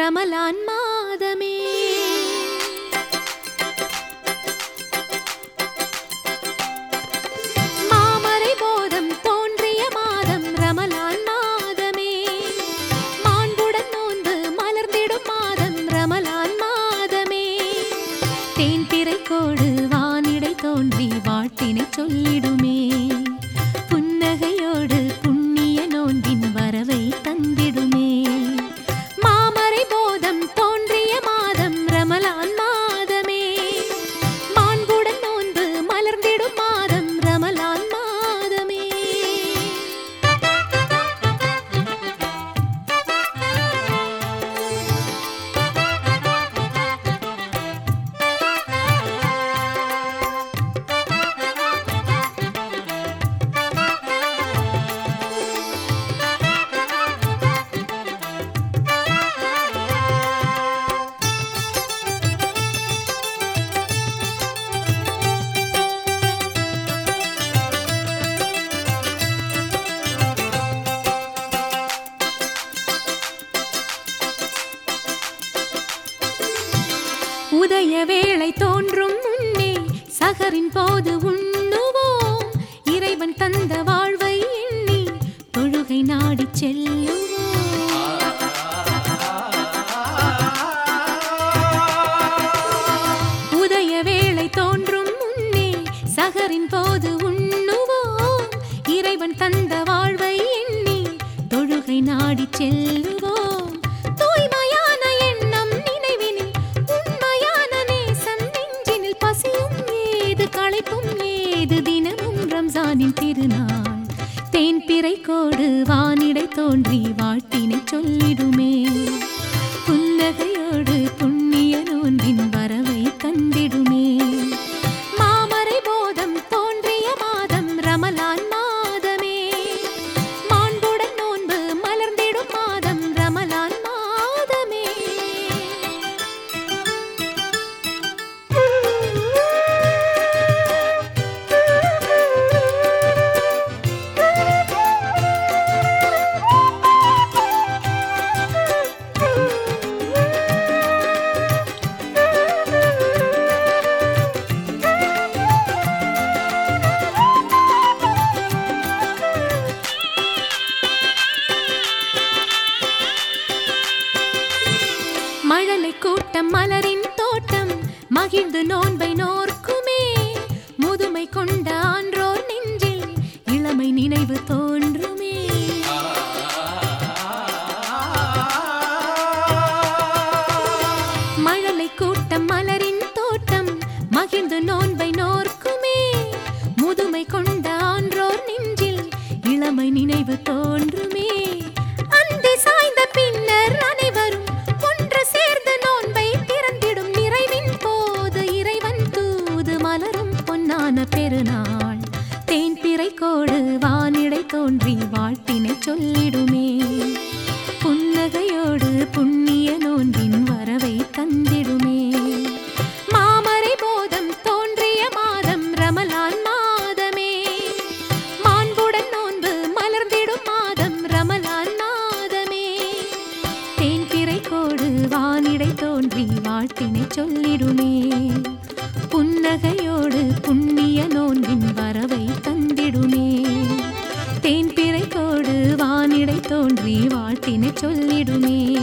ரமலான் மாதமே மாமரை போதம் தோன்றிய மாதம் ரமலான் மாதமே மாண்புடன் நோன்பு மலர்ந்திடும் மாதம் ரமலான் மாதமே தேன் திரைக்கோடு வானிடை தோன்றி வாழ்த்தினை சொல்லிடுமே புன்னகையோடு புண்ணிய நோன்பின் வரவை தந்திடுமே மாமரை போதம் தோன்றிய மாதம் ரமலான் மாதமே மாண்புடன் நோன்பு மலர்ந்திடும் மாதம் ரமலான் மாதமே உதய வேளை தோன்றும் முன்னே சகரின் போது உண்ணுவோம் இறைவன் தந்த வாழ்வை எண்ணி தொழுகை நாடிச் செல்லுவோம் உதய வேளை தோன்றும் முன்னே சகரின் போது உண்ணுவோம் இறைவன் தந்த வாழ்வை எண்ணி தொழுகை நாடிச் செல்லுவோம் தூய்மையான எண்ணம் நினைவினில் உண்மையான நேசம் நெஞ்சினில் பசியும் ஏது களைப்பும் ஏது தினமும் ரம்ஜானின் திருநாள் தேன் பிறைக்கோடு வானிடை தோன்றி வாழ்த்தினை சொல்லிடுமே புன்னகையோடு புண்ணிய நோன்பின் வரவை தந்திடுமே மாமரை போதம் தோன்றிய மாதம் ரமலான் மாதமே மாண்புடன் நோன்பு மலர்ந்திடும் மாதம் ரமலான் மாதமே மழலை கூட்டம் மலரின் தோட்டம் மகிழ்ந்து நோன்பை நோர்க்குமே முதுமை கொண்ட ஆன்றோர் நெஞ்சில் இளமை நினைவு தோன்றுமே மழலை கூட்டம் மலரின் தோட்டம் மகிழ்ந்து நோன்பை நோர்க்குமே முதுமை கொண்ட ஆன்றோர் நெஞ்சில் இளமை நினைவு தோன்றுமே அந்தி சாய்ந்த பின்னர் அனைவரும் ஒன்று சேர்ந்து நோன்பை திறந்திடும் நிறைவின் போது இறைவன் தூது மலரும் பொன்னான பெருநாள் தேன் பிறைக்கோடு வானிடை தோன்றி வாழ்த்தினை சொல்லிடுமே புன்னகையோடு புண்ணிய நோன்பின் வரவை தந்திடுமே மாமரை போதம் தோன்றிய மாதம் ரமலான் மாதமே மாண்புடன் நோன்பு மலர்ந்திடும் மாதம் ரமலான் மாதமே தேன் திரைக்கோடு வானிடை தோன்றி வாழ்த்தினை சொல்லிடுமே புன்னகையோடு புண்ணிய நோன்பின் வரவை தந்திடுமே தேன் பிறைக்கோடு வானிடை தோன்றி வாழ்த்தினை சொல்லிடுமே